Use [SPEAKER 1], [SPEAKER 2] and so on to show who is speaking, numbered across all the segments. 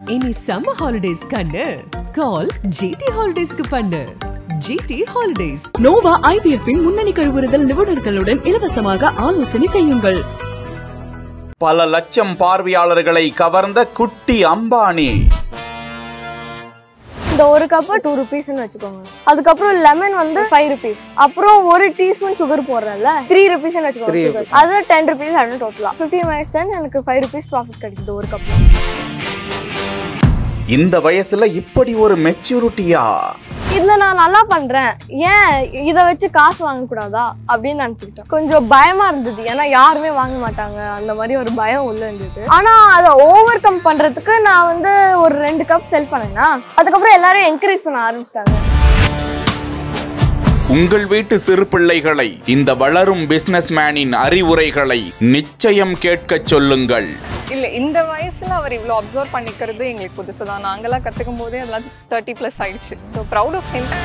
[SPEAKER 1] இனி summer holidays கண்ணு call GT ஹாலிடேஸ்க்கு பண்ணு ஜிடி ஹாலிடேஸ்
[SPEAKER 2] நோவா ஐவிஎஃப் இன் முன்னணி கருவுறுதல் நிபுணர்களுடன் இலவசமாக ஆலோசனை செய்யுங்கள்
[SPEAKER 3] பல லட்சம் பார்வையாளர்களை கவர்ந்த குட்டி அம்பானி
[SPEAKER 4] இந்த ஒரு கப்பு டூ ருபீஸ்னு வச்சுக்கோங்க அதுக்கப்புறம் லெமன் வந்து ஃபைவ் ருபீஸ் அப்புறம் ஒரு டீஸ்பூன் சுகர் போடுறேன்ல த்ரீ ருபீஸ்னு வச்சுக்கோங்க சுகர் அது டென் ருபீஸ் ஆகும் டோட்டலா ஃபிஃப்டி மினிட்ஸ் தான் எனக்கு ஃபைவ் ருபீஸ் ப்ராஃபிட் கிடைக்குது ஒரு கப்
[SPEAKER 3] இந்த வயசுல இப்படி ஒரு மெச்சூரிட்டியா
[SPEAKER 4] இதுல நான் நல்லா பண்றேன் ஏன் இதை வச்சு காசு வாங்கக்கூடாதா அப்படின்னு நினச்சிக்கிட்டேன் கொஞ்சம் பயமா இருந்தது ஏன்னா யாருமே வாங்க மாட்டாங்க அந்த மாதிரி ஒரு பயம் உள்ள இருந்தது ஆனா அதை ஓவர் கம் பண்றதுக்கு நான் வந்து ஒரு ரெண்டு கப் செல் பண்ணேன்னா அதுக்கப்புறம் எல்லாரும் என்கரேஜ் பண்ண ஆரம்பிச்சிட்டாங்க
[SPEAKER 3] உங்கள் வீட்டு சிறு பிள்ளைகளை இந்த வளரும் பிசினஸ்மேனின் அறிவுரைகளை நிச்சயம் கேட்கச் சொல்லுங்கள்
[SPEAKER 5] இல்ல இந்த வயசுல அவர் இவ்வளோ அப்சர்வ் பண்ணிக்கிறது எங்களுக்கு புதுசு தான் நாங்களாம் கத்துக்கும் போதே அதெல்லாம் தேர்ட்டி ப்ளஸ் ஆயிடுச்சு ஸோ ப்ரௌட் ஆஃப் ஹிம்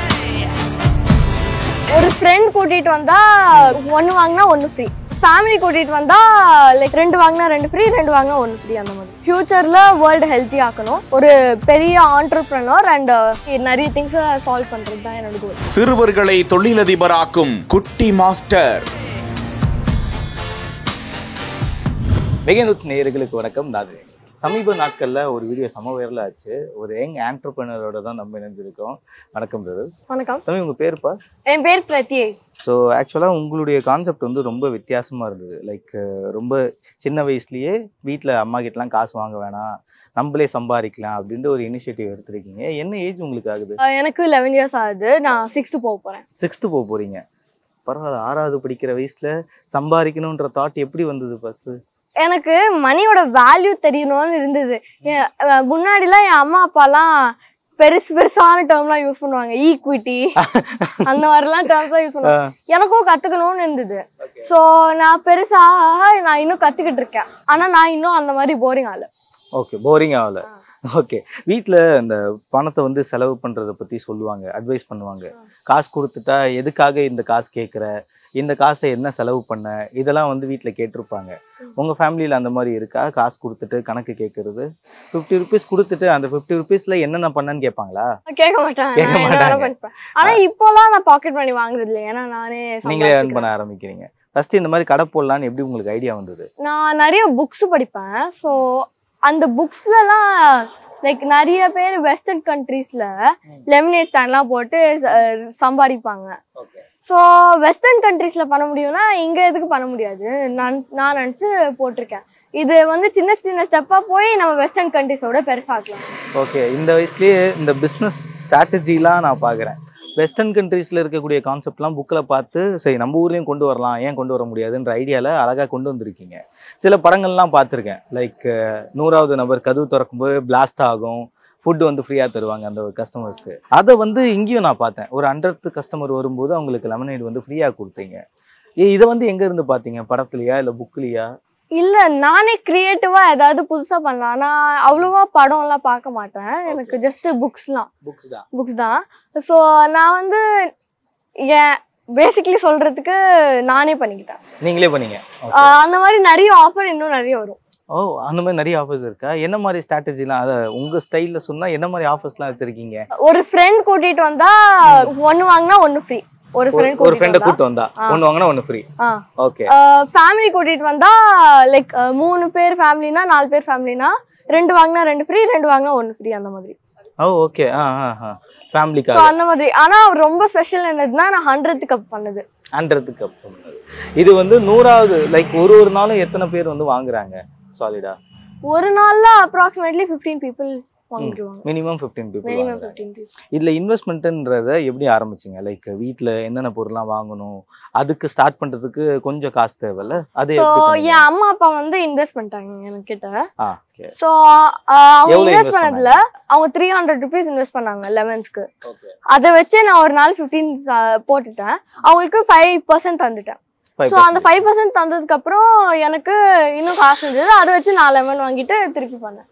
[SPEAKER 4] ஒரு ஃப்ரெண்ட் கூட்டிட்டு வந்தா ஒன்று வாங்கினா ஒன்று ஃப்ரீ ஃபேமிலி கூட்டிட்டு வந்தா லைக் ரெண்டு வாங்கினா ரெண்டு ஃப்ரீ ரெண்டு வாங்கினா ஒன்று ஃப்ரீ அந்த மாதிரி ஃபியூச்சர்ல வேர்ல்டு ஹெல்த்தி ஆக்கணும் ஒரு பெரிய ஆண்டர்பிரனர் அண்ட் நிறைய திங்ஸை சால்வ் பண்றது தான் என்னோட கோல்
[SPEAKER 3] சிறுவர்களை தொழிலதிபராக்கும் குட்டி மாஸ்டர்
[SPEAKER 6] மெகநூத் நேயர்களுக்கு வணக்கம் நான் சமீப நாட்களில் ஒரு வீடியோ சம வைரல் ஆச்சு ஒரு யங் ஆண்டர்பிரினரோட தான் நம்ம இணைஞ்சிருக்கோம் வணக்கம் பிரதர்
[SPEAKER 4] வணக்கம்
[SPEAKER 6] தம்பி உங்கள் பேருப்பா
[SPEAKER 4] என் பேர் பிரத்யே
[SPEAKER 6] ஸோ ஆக்சுவலாக உங்களுடைய கான்செப்ட் வந்து ரொம்ப வித்தியாசமாக இருந்தது லைக் ரொம்ப சின்ன வயசுலேயே வீட்டில் அம்மா கிட்டலாம் காசு வாங்க வேணாம் நம்மளே சம்பாதிக்கலாம் அப்படின்ற ஒரு இனிஷியேட்டிவ் எடுத்திருக்கீங்க என்ன ஏஜ் உங்களுக்கு ஆகுது
[SPEAKER 4] அஹ் எனக்கு லெவன் இயர்ஸ் ஆகுது நான் சிக்ஸ்த்து போக போகிறேன்
[SPEAKER 6] சிக்ஸ்த்து போக போகிறீங்க பரவாயில்ல ஆறாவது படிக்கிற வயசில் சம்பாதிக்கணுன்ற தாட் எப்படி வந்தது ஃபஸ்ட்டு
[SPEAKER 4] எனக்கு மணியோட வேல்யூ தெரியணும்னு இருந்தது எ- அஹ் முன்னாடிலாம் என் அம்மா அப்பாலாம் பெருசு பெருசான டேர்ம்லாம் யூஸ் பண்ணுவாங்க ஈக்விட்டி அந்த மாதிரிலாம் டேர்ம்ஸ்லாம் யூஸ் பண்ணுவாங்க எனக்கும் கத்துக்கணும்னு இருந்தது ஸோ நான் பெருசா நான் இன்னும் கத்துக்கிட்டு இருக்கேன் ஆனா நான் இன்னும் அந்த மாதிரி போரிங் ஆகல
[SPEAKER 6] ஓகே போரிங் ஆகல ஓகே வீட்டில் இந்த பணத்தை வந்து செலவு பண்ணுறதை பற்றி சொல்லுவாங்க அட்வைஸ் பண்ணுவாங்க காசு கொடுத்துட்டா எதுக்காக இந்த காசு கேட்குற இந்த காசை என்ன செலவு பண்ண இதெல்லாம் வந்து வீட்டில் கேட்டிருப்பாங்க உங்கள் ஃபேமிலியில் அந்த மாதிரி இருக்கா காசு கொடுத்துட்டு கணக்கு கேட்குறது ஃபிஃப்டி ருபீஸ் கொடுத்துட்டு அந்த ஃபிஃப்டி ருபீஸில் என்னென்ன பண்ணேன்னு கேட்பாங்களா
[SPEAKER 4] கேட்க மாட்டேன்
[SPEAKER 6] கேட்க
[SPEAKER 4] நான் என்ன வேணா
[SPEAKER 6] மாட்டாங்க.
[SPEAKER 4] பண்ணிப்பேன் ஆனா இப்போலாம் நான் பாக்கெட் மணி வாங்குறது இல்லை ஏன்னா நானே
[SPEAKER 6] நீங்களே ஏர்ன்
[SPEAKER 4] சம்பாதிச்சுக்கிறேன்.
[SPEAKER 6] பண்ண ஆரம்பிக்கிறீங்க ஃபஸ்ட்டு இந்த மாதிரி கடை போடலான்னு எப்படி உங்களுக்கு ஐடியா வந்தது
[SPEAKER 4] நான் நிறைய புக்ஸ் படிப்பேன் ஸோ அந்த புக்ஸ்லலாம் லைக் நிறைய பேர் வெஸ்டர்ன் கண்ட்ரீஸ்ல லெமினேட் ஸ்டாண்ட்லாம் போட்டு ச- சம்பாதிப்பாங்க ஸோ வெஸ்டர்ன் கண்ட்ரீஸ்ல பண்ண முடியும்னா இங்க எதுக்கு பண்ண முடியாது நான் நான் நினச்சி போட்டிருக்கேன் இது வந்து சின்ன சின்ன ஸ்டெப்பாக போய் நம்ம வெஸ்டர்ன் கண்ட்ரீஸோட பெருசாக்கலாம்
[SPEAKER 6] ஓகே இந்த வயசுலயே இந்த பிஸ்னஸ் ஸ்ட்ராட்டஜிலாம் நான் பார்க்குறேன் வெஸ்டர்ன் கண்ட்ரீஸில் இருக்கக்கூடிய கான்செப்ட்லாம் புக்கில் பார்த்து சரி நம்ம ஊர்லேயும் கொண்டு வரலாம் ஏன் கொண்டு வர முடியாதுன்ற ஐடியாவில் அழகாக கொண்டு வந்திருக்கீங்க சில படங்கள்லாம் பார்த்துருக்கேன் லைக் நூறாவது நபர் கதவு திறக்கும்போது பிளாஸ்ட் ஆகும் ஃபுட் வந்து ஃப்ரீயாக தருவாங்க அந்த கஸ்டமர்ஸ்க்கு அதை வந்து இங்கேயும் நான் பார்த்தேன் ஒரு ஹண்ட்ரட் கஸ்டமர் வரும்போது அவங்களுக்கு லெமனேட் வந்து ஃப்ரீயாக கொடுத்தீங்க ஏ இதை வந்து எங்கே இருந்து பார்த்தீங்க படத்துலையா இல்லை புக்லையா
[SPEAKER 4] இல்ல நானே கிரியேட்டிவா ஏதாவது புதுசா பண்ணலாம் நான் அவ்வளோவா படம்லாம் பார்க்க மாட்டேன் எனக்கு ஜஸ்ட் புக்ஸ்லாம்
[SPEAKER 6] புக்ஸ் தான்
[SPEAKER 4] புக்ஸ் தான் ஸோ நான் வந்து என் பேசிக்லி சொல்றதுக்கு நானே பண்ணிக்கிட்டேன்
[SPEAKER 6] நீங்களே பண்ணீங்க Okay.
[SPEAKER 4] ஆஹ் அந்த மாதிரி நிறைய ஆஃபர் இன்னும் நிறைய வரும்
[SPEAKER 6] ஓ அந்த மாதிரி நிறைய ஆஃபர்ஸ் இருக்கா என்ன மாதிரி ஸ்ட்ராட்டஜிலாம் அதை உங்க ஸ்டைல்ல சொன்னா என்ன மாதிரி ஆஃபர்ஸ்லாம் வச்சிருக்கீங்க
[SPEAKER 4] ஒரு ஃப்ரெண்ட் கூட்டிட்டு வந்தா ஒன்னு வாங்கினா ஒன்னு ஃப்ரீ ஒரு ஃப்ரெண்ட்
[SPEAKER 6] ஒரு ஃப்ரெண்டை
[SPEAKER 4] கூட்டிட்டு
[SPEAKER 6] கூட்டு வந்தா
[SPEAKER 4] ஆ.
[SPEAKER 6] ஒன்னு வாங்கினா ஒன்னு ஃப்ரீ
[SPEAKER 4] ஆ
[SPEAKER 6] ஓகே
[SPEAKER 4] ஃபேமிலி கூட்டிட்டு வந்தா லைக் மூணு பேர் ஃபேமிலினா நாலு பேர் ஃபேமிலினா ரெண்டு வாங்கினா ரெண்டு ஃப்ரீ ரெண்டு வாங்கினா ஒன்னு ஃப்ரீ அந்த மாதிரி
[SPEAKER 6] ஓ ஓகே ஆ ஆ ஆ
[SPEAKER 4] ஸோ
[SPEAKER 6] ஃபேமிலிக்காக
[SPEAKER 4] அந்த மாதிரி ஆனா ரொம்ப ஸ்பெஷல் என்னதுன்னா நான் ஹண்ட்ரட் கப் பண்ணது
[SPEAKER 6] ஹண்ட்ரடுக்கு அப்புறம் இது வந்து நூறாவது லைக் ஒரு ஒரு நாளும் எத்தனை பேர் வந்து வாங்குறாங்க சாலிடா
[SPEAKER 4] ஒரு நாள்ல அப்ராக்சிமேட்லி ஃபிஃப்டீன் பீப்புள் வாங்கிடுவாங்க
[SPEAKER 6] minimum fifteen people
[SPEAKER 4] minimum fifteen people
[SPEAKER 6] இதுல இன்வெஸ்ட்மெண்ட்ன்றத எப்படி ஆரம்பிச்சீங்க லைக் வீட்ல என்னென்ன பொருள்லாம் வாங்கணும் அதுக்கு ஸ்டார்ட் பண்றதுக்கு கொஞ்சம் காசு தேவைல்ல அது
[SPEAKER 4] ஸோ
[SPEAKER 6] எப்படி பண்ணீங்க?
[SPEAKER 4] என் அம்மா அப்பா வந்து இன்வெஸ்ட் பண்ணிட்டாங்க எனக்கு கிட்ட
[SPEAKER 6] ஆ ஓகே
[SPEAKER 4] ஸோ அவங்க
[SPEAKER 6] எவ்வளவு
[SPEAKER 4] இன்வெஸ்ட்
[SPEAKER 6] invest
[SPEAKER 4] பண்ணதுல அவங்க த்ரீ ஹண்ட்ரட் ருபீஸ் இன்வெஸ்ட் பண்ணாங்க லெவன்ஸ்க்கு
[SPEAKER 6] ஓகே
[SPEAKER 4] அதை வச்சு நான் ஒரு நாள் ஃபிஃப்டீன் போட்டுட்டேன் அவங்களுக்கு ஃபைவ் பர்சன்ட் தந்துட்டேன் ஸோ அந்த ஃபைவ் பர்சன்ட் தந்ததுக்கு அப்புறம் எனக்கு இன்னும் காசு இருந்தது அதை வச்சு நான் லெமன் வாங்கிட்டு திருப்பி பண்ணேன்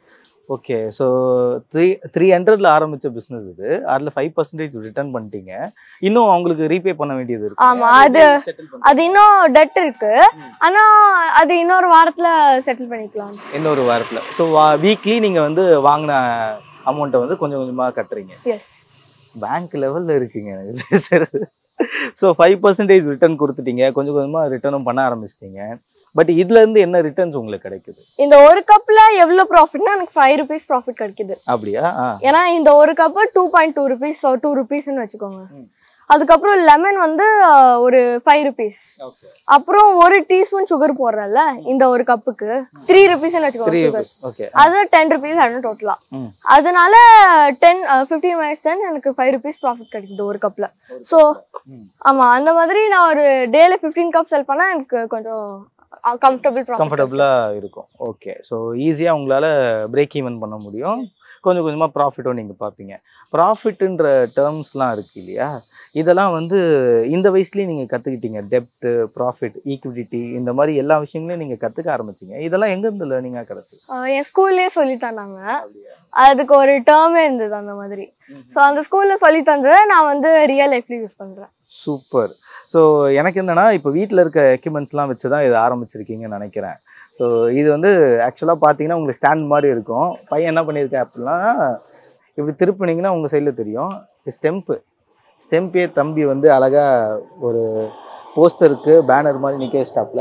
[SPEAKER 6] ஓகே ஸோ த்ரீ த்ரீ ஹண்ட்ரட்ல ஆரம்பிச்ச பிஸ்னஸ் இது அதில் ஃபைவ் பர்சன்டேஜ் ரிட்டர்ன் பண்ணிட்டீங்க இன்னும் அவங்களுக்கு ரீபே பண்ண வேண்டியது இருக்கு
[SPEAKER 4] ஆமா, அது- அது இன்னும் டெட் இருக்கு ஆனா அது இன்னொரு வாரத்துல செட்டில் பண்ணிக்கலாம்
[SPEAKER 6] இன்னொரு வாரத்தில் ஸோ வீக்லி நீங்கள் வந்து வாங்கின அமௌண்ட்டை வந்து கொஞ்சம் கொஞ்சமாக கட்டுறீங்க
[SPEAKER 4] எஸ்
[SPEAKER 6] பேங்க் லெவலில் இருக்குங்க எனக்கு பேசுறது ஸோ ஃபைவ் பர்சன்டேஜ் ரிட்டர்ன் கொடுத்துட்டீங்க கொஞ்சம் கொஞ்சமாக ரிட்டர்னும் பண்ண ஆரம்பிச்சிட்டீங்க பட் இதுல இருந்து என்ன ரிட்டர்ன்ஸ் உங்களுக்கு கிடைக்குது
[SPEAKER 4] இந்த ஒரு கப்ல எவ்வளவு ப்ராஃபிட்னா எனக்கு ஃபைவ் ருபீஸ் ப்ராஃபிட் கிடைக்குது
[SPEAKER 6] அப்படியா ஆ
[SPEAKER 4] ஏன்னா இந்த ஒரு cup two point two rupees two ருபீஸ்னு வச்சுக்கோங்க அதுக்கப்புறம் லெமன் வந்து அஹ், ஒரு ஃபைவ் ருபீஸ்
[SPEAKER 6] ஓகே
[SPEAKER 4] அப்புறம் ஒரு டீஸ்பூன் சுகர் போடுறல இந்த ஒரு கப்புக்கு த்ரீ ருபீஸ்னு
[SPEAKER 6] த்ரீ
[SPEAKER 4] வச்சுக்கோங்க சுகர்
[SPEAKER 6] ஓகே
[SPEAKER 4] அது டென் ருபீஸ் ஆகும் டோட்டலா
[SPEAKER 6] ம்.
[SPEAKER 4] அதனால டென் ஃபிஃப்டீன் மினிட்ஸ் டென் எனக்கு ஃபைவ் ருபீஸ் ப்ராஃபிட் கிடைக்குது ஒரு கப்ல ஸோ
[SPEAKER 6] ம்.
[SPEAKER 4] ஆமா அந்த மாதிரி நான் ஒரு டேல ஃபிஃப்டீன் கப் செல் பண்ணா எனக்கு கொஞ்சம் கம்ஃபர்டபுள் ப்ராஃபிட்
[SPEAKER 6] கம்ஃபர்டபுளாக இருக்கும் ஓகே ஸோ ஈஸியாக உங்களால் பிரேக் ஈவன் பண்ண முடியும் கொஞ்சம் கொஞ்சமாக ப்ராஃபிட்டும் நீங்கள் பார்ப்பீங்க ப்ராஃபிட்டுன்ற டேர்ம்ஸ்லாம் இருக்கு இல்லையா இதெல்லாம் வந்து இந்த வயசுலேயே நீங்கள் கற்றுக்கிட்டீங்க டெப்ட்டு ப்ராஃபிட் ஈக்விட்டி இந்த மாதிரி எல்லா விஷயங்களையும் நீங்கள் கற்றுக்க ஆரம்பிச்சிங்க இதெல்லாம் எங்கேருந்து லேர்னிங்காக கிடச்சி
[SPEAKER 4] என் ஸ்கூல்லேயே சொல்லி தந்தாங்க அதுக்கு ஒரு டேர்மே இருந்தது அந்த மாதிரி ஸோ அந்த ஸ்கூல்ல சொல்லி தந்ததை நான் வந்து ரியல் லைஃப்ல யூஸ் பண்றேன்
[SPEAKER 6] சூப்பர் ஸோ எனக்கு என்னன்னா இப்போ வீட்டில் இருக்க எக்யூப்மெண்ட்ஸ்லாம் வச்சு தான் இதை ஆரம்பிச்சிருக்கீங்கன்னு நினைக்கிறேன் ஸோ இது வந்து ஆக்சுவலாக பார்த்தீங்கன்னா உங்களுக்கு ஸ்டாண்ட் மாதிரி இருக்கும் பையன் என்ன பண்ணியிருக்கேன் அப்படின்னா இப்படி திருப்பினீங்கன்னா உங்கள் சைடில் தெரியும் ஸ்டெம்ப்பு ஸ்டெம்பே தம்பி வந்து அழகாக ஒரு போஸ்டருக்கு பேனர் மாதிரி நிற்க ஸ்டாப்பில்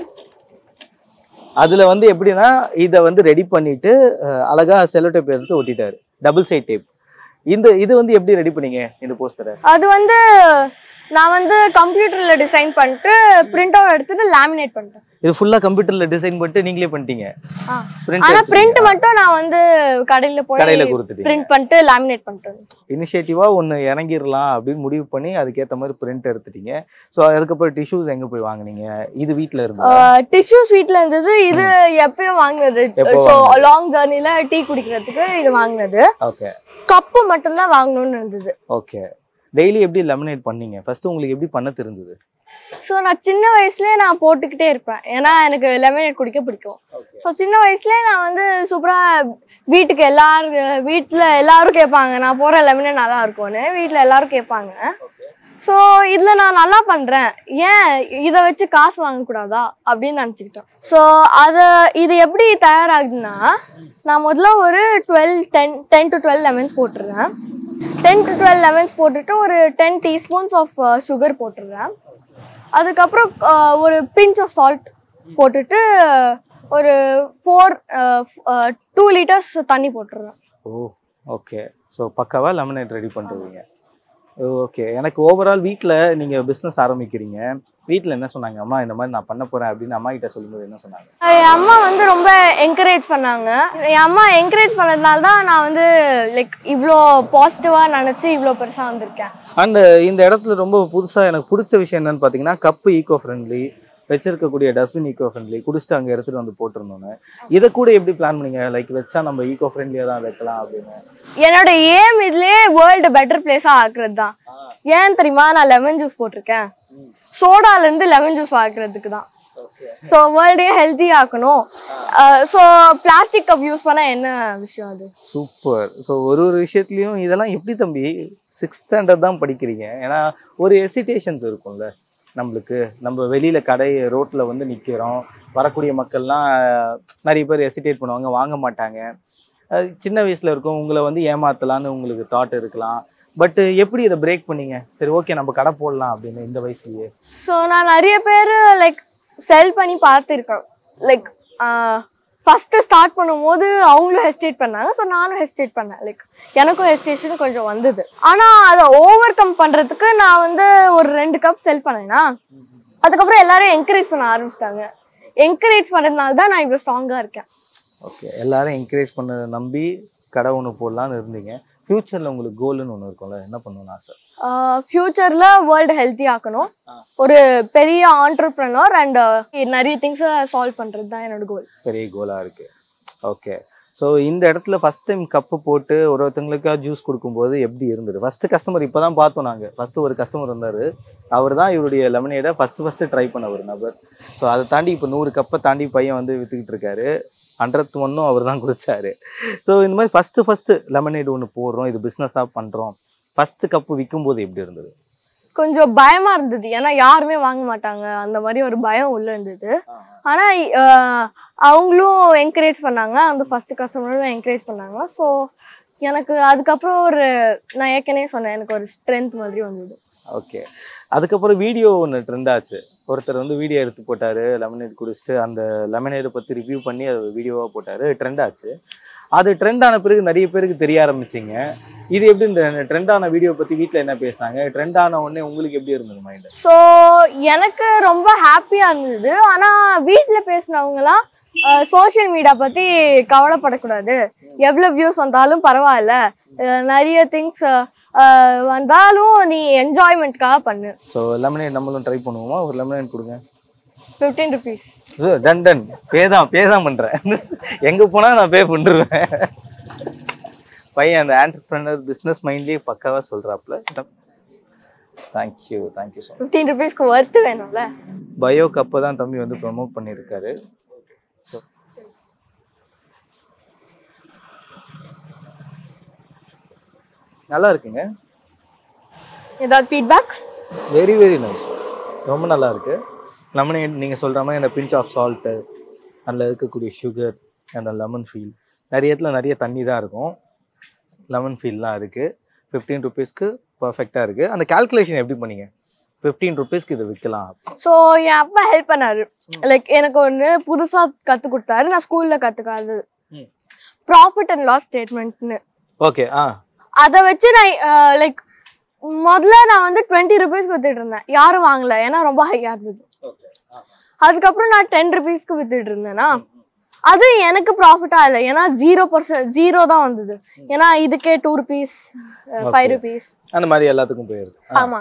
[SPEAKER 6] அதில் வந்து எப்படின்னா இதை வந்து ரெடி பண்ணிட்டு அஹ், அழகா செல்லோ டேப் எடுத்து ஒட்டிட்டாரு டபுள் சைட் டேப் இந்த இது வந்து எப்படி ரெடி பண்ணீங்க இந்த போஸ்டரை
[SPEAKER 4] அது வந்து நான் வந்து கம்ப்யூட்டர்ல டிசைன் பண்ணிட்டு பிரிண்ட் அவுட் எடுத்துட்டு லேமினேட் பண்ணிட்டேன்
[SPEAKER 6] இது ஃபுல்லா கம்ப்யூட்டர்ல டிசைன் பண்ணிட்டு நீங்களே பண்ணிட்டீங்க
[SPEAKER 4] ஆ.
[SPEAKER 6] Print
[SPEAKER 4] ஆனா
[SPEAKER 6] எடுத்தீங்க.
[SPEAKER 4] பிரிண்ட் மட்டும் நான் வந்து கடையில போய்
[SPEAKER 6] கடையில கொடுத்துட்டீங்க
[SPEAKER 4] பிரிண்ட் பண்ணிட்டு லேமினேட் பண்ணிட்டேன்
[SPEAKER 6] இனிஷியேட்டிவா ஒன்னு இறங்கிடலாம் அப்படின்னு முடிவு பண்ணி அதுக்கேத்த மாதிரி பிரிண்ட் எடுத்துட்டீங்க ஸோ அதுக்கப்புறம் டிஷ்யூஸ் எங்க போய் வாங்குனீங்க இது வீட்ல இருந்து
[SPEAKER 4] டிஷ்யூஸ் வீட்ல இருந்தது இது எப்பயும் வாங்கினது
[SPEAKER 6] எப்போ
[SPEAKER 4] ஸோ
[SPEAKER 6] வாங்குனது?
[SPEAKER 4] லாங் ஜர்னில டீ குடிக்கிறதுக்கு இது வாங்கினது
[SPEAKER 6] ஓகே
[SPEAKER 4] கப்பு மட்டும்தான் வாங்கணும்னு இருந்தது
[SPEAKER 6] ஓகே டெய்லி எப்படி லெமினேட் பண்ணீங்க ஃபர்ஸ்ட் உங்களுக்கு எப்படி பண்ண தெரிஞ்சது
[SPEAKER 4] ஸோ நான் சின்ன வயசுலயே நான் போட்டுக்கிட்டே இருப்பேன் ஏன்னா எனக்கு லெமனேட் குடிக்க பிடிக்கும் ஸோ சின்ன வயசுலயே நான் வந்து சூப்பரா வீட்டுக்கு எல்லாரும் வீட்டில் எல்லாரும் கேட்பாங்க நான் போற லெமனேட் நல்லா இருக்கும்னு வீட்டில் எல்லாரும் கேட்பாங்க ஸோ இதில் நான் நல்லா பண்ணுறேன் ஏன் இதை வச்சு காசு வாங்கக்கூடாதா அப்படின்னு நினச்சிக்கிட்டேன் ஸோ அதை இது எப்படி தயாராகுதுன்னா நான் முதல்ல ஒரு twelve ten ten to twelve lemons போட்டுருவேன் டென் டு டுவெல் லெமன்ஸ் போட்டுட்டு ஒரு டென் டீஸ்பூன்ஸ் ஆஃப் சுகர் போட்டுருவேன் அதுக்கப்புறம் அஹ், ஒரு பிஞ்ச் ஆஃப் சால்ட் போட்டுட்டு ஒரு ஃபோர் டூ லிட்டர்ஸ் தண்ணி போட்டுருவேன்
[SPEAKER 6] ஓ ஓகே ஸோ பக்காவா லெமனேட் ரெடி பண்ணுறீங்க ஓகே எனக்கு ஓவரால் வீட்டில் நீங்கள் பிஸ்னஸ் ஆரம்பிக்கிறீங்க வீட்டில் என்ன சொன்னாங்க அம்மா இந்த மாதிரி நான் பண்ண போகிறேன் அப்படின்னு அம்மா கிட்ட சொல்லும்போது என்ன சொன்னாங்க
[SPEAKER 4] என் அம்மா வந்து ரொம்ப என்கரேஜ் பண்ணாங்க என் அம்மா என்கரேஜ் பண்ணதுனால தான் நான் வந்து லைக் இவ்வளோ பாசிட்டிவாக நினச்சி இவ்வளோ பெருசாக வந்திருக்கேன்
[SPEAKER 6] அண்ட் இந்த இடத்துல ரொம்ப புதுசாக எனக்கு பிடிச்ச விஷயம் என்னன்னு பார்த்தீங்கன்னா கப்பு ஈகோ ஃப்ரெண்ட்லி வச்சிருக்கக்கூடிய டஸ்ட்பின் ஈகோ ஃப்ரெண்ட்லி குடிச்சிட்டு அங்கே எடுத்துகிட்டு வந்து போட்டிருந்தோன்னு இதை கூட எப்படி பிளான் பண்ணீங்க லைக் வச்சா நம்ம ஈகோ ஃப்ரெண்ட்லியாக தான் வைக்கலாம் அப்படின்னு
[SPEAKER 4] என்னோட ஏம் இதுலயே வேர்ல்டு பெட்டர் பிளேஸாக ஆக்குறது தான் ஏன் தெரியுமா நான் லெமன் ஜூஸ் போட்டிருக்கேன் சோடால இருந்து லெமன் ஜூஸ் ஆக்குறதுக்கு தான் ஸோ வேர்ல்டே ஹெல்த்தி ஆக்கணும் ஸோ பிளாஸ்டிக் கப் யூஸ் பண்ணால் என்ன விஷயம் அது
[SPEAKER 6] சூப்பர் ஸோ ஒரு ஒரு விஷயத்துலையும் இதெல்லாம் எப்படி தம்பி சிக்ஸ்த் ஸ்டாண்டர்ட் தான் படிக்கிறீங்க ஏன்னா ஒரு எசிடேஷன்ஸ் இருக்கும்ல நம்மளுக்கு நம்ம வெளியில கடை ரோட்ல வந்து நிக்கிறோம் வரக்கூடிய மக்கள்லாம் நிறைய பேர் எசிடேட் பண்ணுவாங்க வாங்க மாட்டாங்க அது சின்ன வயசுல இருக்கும் உங்களை வந்து ஏமாத்தலான்னு உங்களுக்கு தாட் இருக்கலாம் பட் எப்படி இதை பிரேக் பண்ணீங்க சரி ஓகே நம்ம கடை போடலாம் அப்படின்னு இந்த வயசுலயே
[SPEAKER 4] ஸோ நான் நிறைய பேர் லைக் செல் பண்ணி பார்த்துருக்கேன் லைக் ஃபஸ்ட்டு ஸ்டார்ட் பண்ணும்போது அவங்களும் ஹெஸ்டேட் பண்ணாங்க ஸோ நானும் ஹெஸ்டேட் பண்ணேன் லைக் எனக்கும் ஹெஸ்டேஷன் கொஞ்சம் வந்தது ஆனால் அதை ஓவர் கம் பண்ணுறதுக்கு நான் வந்து ஒரு ரெண்டு கப் செல் பண்ணேன்னா அதுக்கப்புறம் எல்லாரும் என்கரேஜ் பண்ண ஆரம்பிச்சிட்டாங்க என்கரேஜ் பண்ணதுனால தான் நான் இவ்வளோ ஸ்ட்ராங்காக இருக்கேன்
[SPEAKER 6] ஓகே எல்லாரும் என்கரேஜ் பண்ணதை நம்பி கடை ஒன்று போடலான்னு இருந்தீங்க ஃப்யூச்சரில் உங்களுக்கு கோல்னு ஒன்று இருக்கும்ல என்ன பண்ணணும்னு ஆசை
[SPEAKER 4] ஃப்யூச்சரில் வேர்ல்டு ஹெல்த்தி ஆக்கணும் ஒரு பெரிய ஆண்டர்ப்ரனர் அண்ட் நிறைய திங்ஸை சால்வ் பண்ணுறது தான் என்னோட கோல்
[SPEAKER 6] பெரிய கோலாக இருக்குது ஓகே ஸோ இந்த இடத்துல ஃபர்ஸ்ட் டைம் கப்பு போட்டு ஒரு ஒருத்தங்களுக்கா ஜூஸ் கொடுக்கும்போது எப்படி இருந்தது ஃபர்ஸ்ட் கஸ்டமர் இப்போ தான் பார்த்தோம் நாங்கள் ஃபர்ஸ்ட் ஒரு கஸ்டமர் இருந்தார் அவர் தான் இவருடைய லெமனேடை ஃபர்ஸ்ட் ஃபர்ஸ்ட் ட்ரை பண்ண ஒரு நபர் ஸோ அதை தாண்டி இப்போ நூறு கப்பை தாண்டி பையன் வந்து வித்துக்கிட்டு இருக்காரு ஹண்ட்ரட் ஒன்னும் அவர் தான் குடிச்சாரு ஸோ இந்த மாதிரி ஃபஸ்ட்டு ஃபஸ்ட்டு லெமனேடு ஒன்று போடுறோம் இது பிஸ்னஸாக பண்ணுறோம் ஃபஸ்ட்டு கப்பு விற்கும்போது எப்படி இருந்தது
[SPEAKER 4] கொஞ்சம் பயமா இருந்தது ஏன்னா யாருமே வாங்க மாட்டாங்க அந்த மாதிரி ஒரு பயம் உள்ள இருந்தது ஆனா அஹ், அவங்களும் என்கரேஜ் பண்ணாங்க அந்த ஃபர்ஸ்ட் கஸ்டமரும் என்கரேஜ் பண்ணாங்க ஸோ எனக்கு அதுக்கப்புறம் ஒரு நான் ஏற்கனவே சொன்னேன் எனக்கு ஒரு ஸ்ட்ரென்த் மாதிரி வந்தது
[SPEAKER 6] ஓகே அதுக்கப்புறம் வீடியோ ஒன்று ட்ரெண்ட் ஆச்சு ஒருத்தர் வந்து வீடியோ எடுத்து போட்டார் லெமனேட் குடிச்சிட்டு அந்த லெமனேடை பற்றி ரிவ்யூ பண்ணி அது வீடியோவாக போட்டார் ட்ரெண்ட் ஆச்சு அது ட்ரெண்ட் ஆன பிறகு நிறைய பேருக்கு தெரிய ஆரம்பிச்சிங்க இது எப்படி இந்த ட்ரெண்ட் ஆன வீடியோ பற்றி வீட்டில் என்ன பேசுனாங்க ட்ரெண்ட் ஆன உடனே உங்களுக்கு எப்படி இருந்தது மைண்டு
[SPEAKER 4] ஸோ எனக்கு ரொம்ப ஹாப்பியாக இருந்தது ஆனால் வீட்டில் பேசினவங்களாம் சோஷியல் மீடியா பற்றி கவலைப்படக்கூடாது எவ்வளோ வியூஸ் வந்தாலும் பரவாயில்ல அஹ் நிறைய திங்ஸ் வந்தாலும் நீ என்ஜாய்மெண்ட்காக பண்ணு
[SPEAKER 6] ஸோ லெமனேட் நம்மளும் ட்ரை பண்ணுவோமா ஒரு லெமனேட் கொடுங்க
[SPEAKER 4] ஃபிஃப்டீன் ருபீஸ்
[SPEAKER 6] இது டன் டன் பே தான் பே தான் பண்ணுறேன் எங்கே போனால் நான் பே பண்ணிருவேன் பையன் அந்த ஆண்டர்பிரினர் பிஸ்னஸ் மைண்ட்லேயே பக்காவாக சொல்கிறாப்புல தேங்க்யூ தேங்க்யூ ஸோ
[SPEAKER 4] ஃபிஃப்டீன் ருபீஸ்க்கு ஒர்த்து வேணும்ல
[SPEAKER 6] பயோ கப்பை தான் தம்பி வந்து ப்ரமோட் பண்ணியிருக்காரு நல்லா இருக்குங்க
[SPEAKER 4] ஏதாவது ஃபீட்பேக்
[SPEAKER 6] வெரி வெரி நைஸ் ரொம்ப நல்லா இருக்கு லெமனேட் நீங்கள் சொல்கிற மாதிரி அந்த பிஞ்ச் ஆஃப் சால்ட்டு அதில் இருக்கக்கூடிய சுகர் அந்த லெமன் ஃபீல் நிறைய இடத்துல நிறைய தண்ணி தான் இருக்கும் லெமன் ஃபீல்லாம் இருக்குது ஃபிஃப்டீன் ருபீஸ்க்கு பர்ஃபெக்டாக இருக்குது அந்த கால்குலேஷன் எப்படி பண்ணீங்க ஃபிஃப்டீன் ருபீஸ்க்கு இதை விற்கலாம்
[SPEAKER 4] ஸோ என் அப்பா ஹெல்ப் பண்ணாரு லைக் எனக்கு ஒன்று புதுசாக கற்றுக் கொடுத்தாரு நான் ஸ்கூலில் கற்றுக்காதது
[SPEAKER 6] ம்.
[SPEAKER 4] ப்ராஃபிட் அண்ட் லாஸ் ஸ்டேட்மெண்ட்னு
[SPEAKER 6] ஓகே ஆ
[SPEAKER 4] அதை வச்சு நான் லைக் முதல்ல நான் வந்து டுவெண்ட்டி ருபீஸ்க்கு வித்துட்டு இருந்தேன் யாரும் வாங்கல ஏன்னா ரொம்ப ஹையாக இருந்தது அதுக்கப்புறம் நான் டென் ருபீஸ்க்கு வித்துட்டு இருந்தேனா அது எனக்கு ப்ராஃபிட்டா இல்லை ஏன்னா ஜீரோ பர்சன்ட் ஜீரோ தான் வந்தது ஏன்னா இதுக்கே two rupees five
[SPEAKER 6] Okay.
[SPEAKER 4] Rupees
[SPEAKER 6] அந்த மாதிரி எல்லாத்துக்கும் போயிடுது
[SPEAKER 4] ஆமா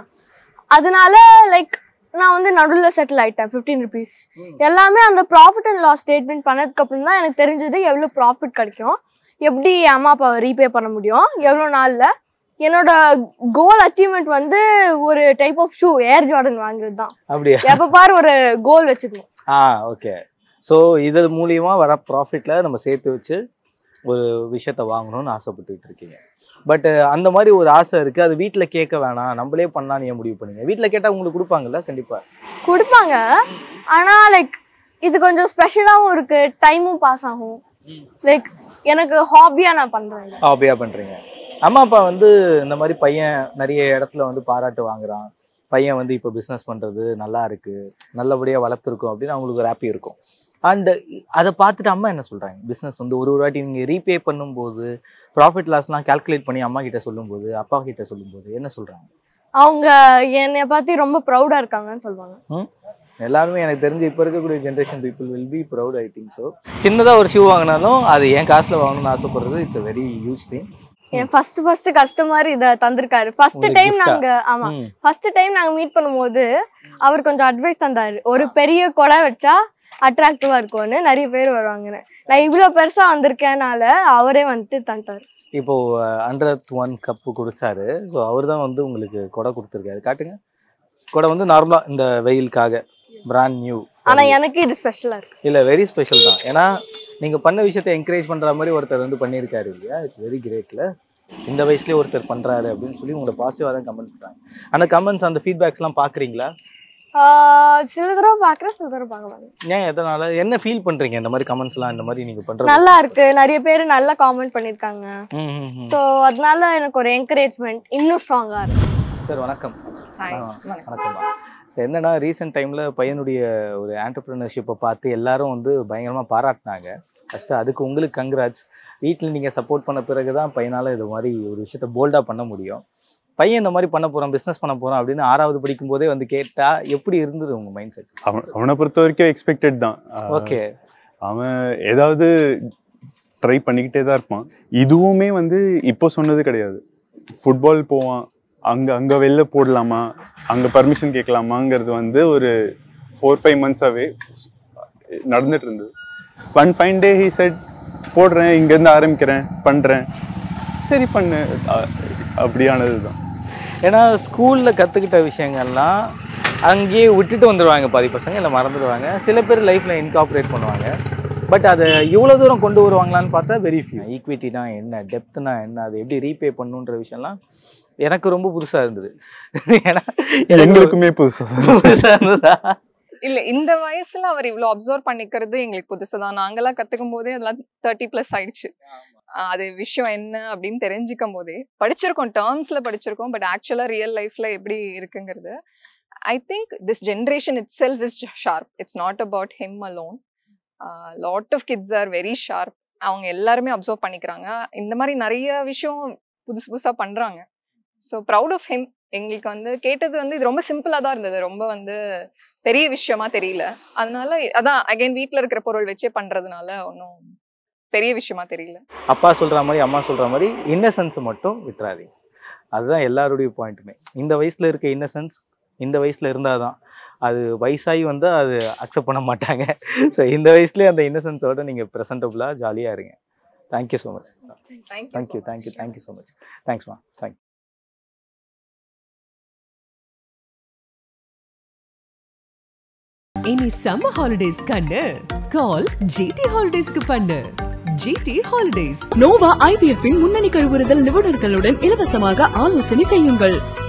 [SPEAKER 4] அதனால லைக் நான் வந்து நடுவில் செட்டில் ஆயிட்டேன் ஃபிஃப்டீன் ருபீஸ் எல்லாமே அந்த ப்ராஃபிட் அண்ட் லாஸ் ஸ்டேட்மெண்ட் பண்ணதுக்கு அப்புறம் தான் எனக்கு தெரிஞ்சது எவ்வளோ ப்ராஃபிட் கிடைக்கும் எப்படி என் அம்மா அப்பாவை ரீபே பண்ண முடியும் எவ்வளோ நாளில் என்னோட கோல் அச்சீவ்மெண்ட் வந்து ஒரு type of shoe Air Jordan வாங்குறது தான்
[SPEAKER 6] அப்படியா
[SPEAKER 4] எப்போ பாரு ஒரு கோல் வச்சுக்கணும்
[SPEAKER 6] ஆ ஓகே ஸோ இது மூலியமா வர ப்ராஃபிட்டில் நம்ம சேர்த்து வச்சு ஒரு விஷயத்த வாங்கணும்னு ஆசைப்பட்டுட்டு இருக்கீங்க பட் அந்த மாதிரி ஒரு ஆசை இருக்கு அது வீட்டில் கேட்க வேணாம் நம்மளே பண்ணலான்னு ஏன் முடிவு பண்ணீங்க வீட்டில் கேட்டால் உங்களுக்கு கொடுப்பாங்கல்ல கண்டிப்பா
[SPEAKER 4] கொடுப்பாங்க ஆனால் லைக் இது கொஞ்சம் ஸ்பெஷலாகவும் இருக்கு டைமும் பாஸ் ஆகும் லைக் எனக்கு ஹாபியாக நான் பண்ணுறேன்
[SPEAKER 6] ஹாபியாக பண்ணுறீங்க அம்மா அப்பா வந்து இந்த மாதிரி பையன் நிறைய இடத்துல வந்து பாராட்டு வாங்குறான் பையன் வந்து இப்போ பிஸ்னஸ் பண்ணுறது நல்லா இருக்கு நல்லபடியாக வளர்த்துருக்கோம் அப்படின்னு அவங்களுக்கு ஒரு ஹாப்பி இருக்கும் அண்ட் அதை பார்த்துட்டு அம்மா என்ன சொல்கிறாங்க பிஸ்னஸ் வந்து ஒரு ஒரு வாட்டி நீங்கள் ரீபே பண்ணும்போது ப்ராஃபிட் லாஸ்லாம் கால்குலேட் பண்ணி அம்மா கிட்ட சொல்லும்போது அப்பா கிட்ட சொல்லும்போது என்ன சொல்கிறாங்க
[SPEAKER 4] அவங்க என்னை பற்றி ரொம்ப ப்ரௌடாக இருக்காங்கன்னு சொல்லுவாங்க
[SPEAKER 6] எல்லாருமே எனக்கு தெரிஞ்சு இப்போ இருக்கக்கூடிய generation people will be proud I think so சின்னதாக ஒரு ஷூ வாங்கினாலும் அது என் காசில் வாங்கணும்னு ஆசைப்படுறது it's a very huge thing
[SPEAKER 4] என் ஃபர்ஸ்ட் ஃபர்ஸ்ட் கஸ்டமர் இதை தந்திருக்காரு ஃபர்ஸ்ட்
[SPEAKER 6] உங்களுக்கு
[SPEAKER 4] டைம்
[SPEAKER 6] gift-ஆ?
[SPEAKER 4] நாங்க ஆமா
[SPEAKER 6] ம்.
[SPEAKER 4] ஃபர்ஸ்ட் டைம் நாங்க மீட் பண்ணும்போது அவர் கொஞ்சம் அட்வைஸ் தந்தாரு ஒரு பெரிய கொடை வச்சா அட்ராக்டிவா இருக்கும்னு நிறைய பேர் வருவாங்கன்னு நான் இவ்வளோ பெருசா வந்திருக்கேனால அவரே வந்துட்டு தந்தாரு
[SPEAKER 6] இப்போ ஹண்ட்ரட் ஒன் கப்பு குடிச்சாரு ஸோ அவர் தான் வந்து உங்களுக்கு கொடை கொடுத்துருக்காரு காட்டுங்க கொடை வந்து நார்மலாக இந்த வெயிலுக்காக பிராண்ட் நியூ
[SPEAKER 4] ஆனா எனக்கு இது ஸ்பெஷலா இருக்கு
[SPEAKER 6] இல்லை வெரி ஸ்பெஷல் தான் ஏன்னா நீங்கள் பண்ண விஷயத்தை என்கரேஜ் பண்ணுற மாதிரி ஒருத்தர் வந்து பண்ணியிருக்காரு இல்லையா இட்ஸ் வெரி கிரேட்ல இந்த வயசுலேயே ஒருத்தர் பண்ணுறாரு அப்படின்னு சொல்லி உங்களை பாசிட்டிவாக தான் கமெண்ட் பண்ணுறாங்க அந்த கமெண்ட்ஸ் அந்த ஃபீட்பேக்ஸ்லாம் பார்க்குறீங்களா
[SPEAKER 4] ஆஹ் சில தடவை பாக்குறேன் சில தடவை பார்க்க மாட்டேன்
[SPEAKER 6] ஏன் எதனால என்ன ஃபீல் பண்ணுறீங்க இந்த மாதிரி கமெண்ட்ஸ்லாம் இந்த மாதிரி நீங்கள் பண்ணுறது
[SPEAKER 4] நல்லா இருக்கு நிறைய பேர் நல்லா காமெண்ட் பண்ணிருக்காங்க
[SPEAKER 6] ம் ம் ம்
[SPEAKER 4] ஸோ அதனால எனக்கு ஒரு என்கரேஜ்மெண்ட் இன்னும் ஸ்ட்ராங்கா இருக்கு
[SPEAKER 6] சார் வணக்கம் ஆ, வணக்கம்மா சார் என்னன்னா ரீசெண்ட் டைமில் பையனுடைய ஒரு ஆண்டர்பிரினர்ஷிப்பை பார்த்து எல்லாரும் வந்து பயங்கரமாக பாராட்டினாங்க ஃபஸ்ட்டு அதுக்கு உங்களுக்கு கங்க்ராட்ஸ் வீட்டில் நீங்கள் சப்போர்ட் பண்ண பிறகு தான் பையனால் இது மாதிரி ஒரு விஷயத்த போல்டாக பண்ண முடியும் பையன் இந்த மாதிரி பண்ண போகிறோம் பிஸ்னஸ் பண்ண போகிறோம் அப்படின்னு ஆறாவது படிக்கும் போதே வந்து கேட்டால் எப்படி இருந்தது உங்கள் மைண்ட் செட்
[SPEAKER 7] அவன் அவனை பொறுத்த வரைக்கும் எக்ஸ்பெக்டட் தான் ஆஹ்
[SPEAKER 6] ஓகே
[SPEAKER 7] அவன் ஏதாவது ட்ரை பண்ணிக்கிட்டே தான் இருப்பான் இதுவுமே வந்து இப்போ சொன்னது கிடையாது ஃபுட்பால் போவான் அங்கே அங்கே வெளில போடலாமா அங்கே பர்மிஷன் கேட்கலாமாங்கிறது வந்து ஒரு ஃபோர் ஃபைவ் மந்த்ஸாகவே நடந்துட்டு இருந்தது one fine day he said போடுறேன் இங்கேருந்து ஆரம்பிக்கிறேன் பண்ணுறேன் சரி பண்ணு அ- அப்படியானது தான்
[SPEAKER 6] ஏன்னா ஸ்கூலில் கற்றுக்கிட்ட விஷயங்கள்லாம் அங்கேயே விட்டுட்டு வந்துடுவாங்க பாதி பசங்க இல்லை மறந்துடுவாங்க சில பேர் லைஃப்பில் இன்காப்ரேட் பண்ணுவாங்க பட் அதை இவ்வளோ தூரம் கொண்டு வருவாங்களான்னு பார்த்தா வெரி ஃபியூ ஈக்விட்டினா என்ன டெப்த்னா என்ன அதை எப்படி ரீபே பண்ணுன்ற விஷயம்லாம் எனக்கு ரொம்ப புதுசாக இருந்தது ஏன்னா எனக்கு
[SPEAKER 7] எங்களுக்குமே புதுசாக
[SPEAKER 6] புதுசா இருந்ததா
[SPEAKER 5] இல்ல இந்த வயசுல அவர் இவ்வளவு அப்சர்வ் பண்ணிக்கிறது எங்களுக்கு புதுசுதான் நாங்கெல்லாம் கத்துக்கும் போதே அதெல்லாம் தேர்ட்டி பிளஸ் ஆயிடுச்சு ஆஹ் அது விஷயம் என்ன அப்படின்னு தெரிஞ்சுக்கும் போதே படிச்சிருக்கோம் டேர்ம்ஸ்ல படிச்சிருக்கோம் பட் ஆக்சுவலா ரியல் லைஃப்ல எப்படி இருக்குங்கிறது I think this generation itself is sharp it's not about him alone lot of kids are very sharp அவங்க எல்லாருமே அப்சர்வ் பண்ணிக்கிறாங்க இந்த மாதிரி நிறைய விஷயம் புதுசு புதுசா பண்றாங்க ஸோ ப்ரௌட் ஆஃப் ஹிம் எங்களுக்கு வந்து கேட்டது வந்து இது ரொம்ப சிம்பிளா தான் இருந்தது ரொம்ப வந்து பெரிய விஷயமா தெரியல அதனால அதான் அகைன் வீட்ல இருக்கிற பொருள் வச்சே பண்றதுனால ஒன்றும் பெரிய விஷயமா தெரியல
[SPEAKER 6] அப்பா சொல்கிற மாதிரி அம்மா சொல்கிற மாதிரி இன்னசென்ஸை மட்டும் விட்டுறாதீங்க அதுதான் எல்லாருடைய பாயிண்ட்டுமே இந்த வயசில் இருக்க இன்னசென்ஸ் இந்த வயசில் இருந்தால் தான் அது வயசாகி வந்தால் அது அக்செப்ட் பண்ண மாட்டாங்க ஸோ இந்த வயசுலேயே அந்த இன்னசென்ஸோட நீங்கள் ப்ரெசன்டபுளாக ஜாலியாக இருங்க thank you so much thank you thank you thank you so much தேங்க்ஸ்மா தேங்க்யூ
[SPEAKER 1] இனி சம்மர் ஹாலிடேஸ் கண்ணு கால் ஜிடி ஹாலிடேஸ்க்கு பண்ணு ஜிடி ஹாலிடேஸ்
[SPEAKER 2] நோவா ஐவிஎஃப் இன் முன்னணி கருவுறுதல் நிபுணர்களுடன் இலவசமாக ஆலோசனை செய்யுங்கள்